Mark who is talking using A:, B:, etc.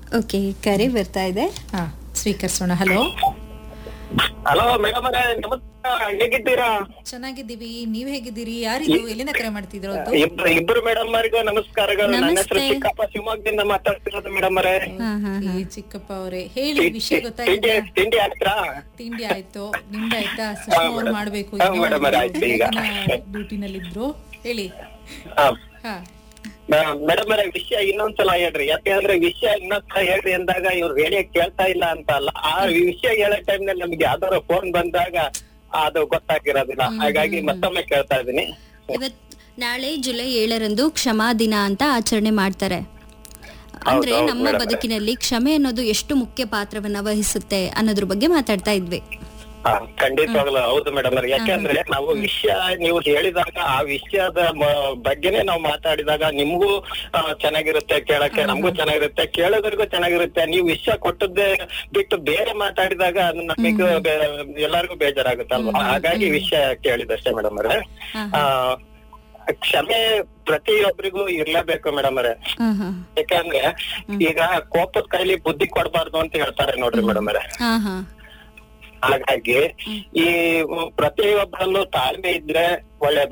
A: Okay ಕರೆ ಬರ್ತಾ ಇದೆ
B: ಹಾ ಸ್ವೀಕರಿಸೋಣ ಹಲೋ
C: ಹಲೋ ಮೇಡಮ್ ಅವರೇ ನಮಸ್ಕಾರ ಹೇಗಿದ್ದೀರಾ
B: ಚೆನ್ನಾಗಿದ್ದೀವಿ ನೀವ್ ಹೇಗಿದ್ದೀರಿ ಯಾರಿದು ಎಲ್ಲಿಂದ ಕರೆ ಮಾಡ್ತಿದ್ರು
C: ಇಬ್ರು ಇಬ್ರು ಮೇಡಮ್ ಅವರಿಗೂ ನಮಸ್ಕಾರಗಳು ನನ್ನ ಹೆಸರು
A: ನಮಸ್ತೆ.
C: ಚಿಕ್ಕಪ್ಪ ಶಿವಮೊಗ್ಗದಿಂದ ಮಾತಾಡ್ತಿರೋದು ಮೇಡಮ್ ಅವರೇ
A: ಹಾ ಹಾ
B: ಈ ಚಿಕ್ಕಪ್ಪ ಅವರೇ ಹೇಳಿ ವಿಷಯ
C: ತಿಂಡಿ
B: ಗೊತ್ತಾಗಿದೆ
C: ತಿಂಡಿ ಆಯ್ತಾ
B: ತಿಂಡಿ ಆಯ್ತು ನಿಮ್ದಾಯ್ತಾ ಸುಷ್ಮಾ ಅವ್ರು
C: madam.
B: ಮಾಡ್ಬೇಕು
C: ಹಾ, madam ಅವ್ರೆ, ಆಯ್ತು ಈಗ.
B: ಡ್ಯೂಟಿನಲ್ಲಿದ್ರು ಹೇಳಿ
C: ಹಾ
B: ಹಾ
C: ಮೇಡಮ್ ಅವರೇ ವಿಷಯ ಇನ್ನೊಂದ್ಸಲ ಹೇಳ್ರಿ ಯಾಕೆಂದ್ರೆ ವಿಷಯ ಇನ್ನೊಂದ್ಸಲ ಹೇಳ್ರಿ ಅಂದಾಗ ಇವ್ರು ರೇಡಿಯೋ ಕೇಳ್ತಾ ಇಲ್ಲ ಅಂತ ಅಲ್ಲ ಆ ವಿಷಯ ಹೇಳೋ ಟೈಮ್ ನಲ್ಲಿ ನಮ್ಗೆ ಯಾವ್ದಾರ ಫೋನ್ ಬಂದಾಗ ಅದು ಗೊತ್ತಾಗಿರೋದಿಲ್ಲ ಹಾಗಾಗಿ ಮತ್ತೊಮ್ಮೆ ಕೇಳ್ತಾ ಇದೀನಿ
A: ಇವತ್ ನಾಳೆ ಜುಲೈ ಏಳರಂದು ಕ್ಷಮಾ ದಿನ ಅಂತ ಆಚರಣೆ ಮಾಡ್ತಾರೆ ಅಂದ್ರೆ
C: ಹೌದು,
A: ನಮ್ಮ
C: madam.
A: ಬದುಕಿನಲ್ಲಿ ಕ್ಷಮೆ ಅನ್ನೋದು ಎಷ್ಟು ಮುಖ್ಯ ಪಾತ್ರವನ್ನ ವಹಿಸುತ್ತೆ ಅನ್ನೋದ್ರ ಬಗ್ಗೆ ಮಾತಾಡ್ತಾ ಇದ್ವಿ
C: ಹಾ, ಖಂಡಿತವಾಗ್ಲೂ ಹೌದು ಮೇಡಮ್ ಅವ್ರೆ ಯಾಕಂದ್ರೆ ನಾವು ವಿಷಯ ನೀವು ಹೇಳಿದಾಗ ಆ ವಿಷಯದ ಮ- ಬಗ್ಗೆನೇ ನಾವು ಮಾತಾಡಿದಾಗ ನಿಮ್ಗೂ ಆ, ಚೆನ್ನಾಗಿರುತ್ತೆ ಕೇಳಕ್ಕೆ ನಮಗೂ ಚೆನ್ನಾಗಿರುತ್ತೆ ಕೇಳೋದ್ರಿಗೂ ಚೆನ್ನಾಗಿರುತ್ತೆ ನೀವು ವಿಷಯ ಕೊಟ್ಟದ್ದೇ ಬಿಟ್ಟು ಬೇರೆ ಮಾತಾಡಿದಾಗ ಅದು ನಮಗೂ ಬೇ- ಎಲ್ಲರಿಗೂ ಬೇಜಾರಾಗುತ್ತಲ್ವಾ ಹಾಗಾಗಿ ವಿಷಯ ಕೇಳಿದಷ್ಟೇ ಮೇಡಮ್ ಅವ್ರೆ ಆ, ಕ್ಷಮೆ ಪ್ರತಿಯೊಬ್ಬರಿಗೂ ಇರ್ಲೇಬೇಕು ಮೇಡಮ್ ಅವ್ರೆ
A: ಹಾ ಹಾ
C: ಯಾಕಂದ್ರೆ ಈಗ ಕೋಪದ ಕೈಲಿ ಬುದ್ಧಿ ಕೊಡ್ಬಾರ್ದು ಅಂತ ಹೇಳ್ತಾರೆ ನೋಡ್ರಿ ಮೇಡಮ್ ಅವ್ರೆ
A: ಹಾ ಹಾ
C: ಹಾಗಾಗಿ ಈ ಪ್ರತಿಯೊಬ್ಬರಲ್ಲೂ ತಾಳ್ಮೆ ಇದ್ರೆ ಒಳ್ಳೇದು